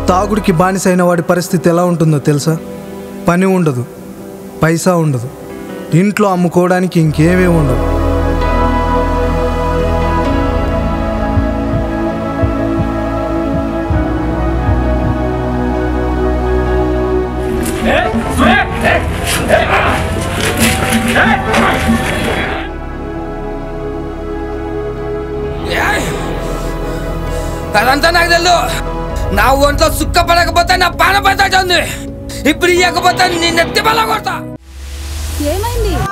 తాగుడికి బానిసైన వాడి పరిస్థితి ఎలా ఉంటుందో తెలుసా పని ఉండదు పైసా ఉండదు ఇంట్లో అమ్ముకోవడానికి ఇంకేమీ ఉండదు అదంతా నాకు తెలుసు నా ఒంట్లో సుక్క పడకపోతే నా పాన పడుతుంది ఇప్పుడు ఇవ్వకపోతే నీ నెత్తి బల్ల కొడతా ఏమైంది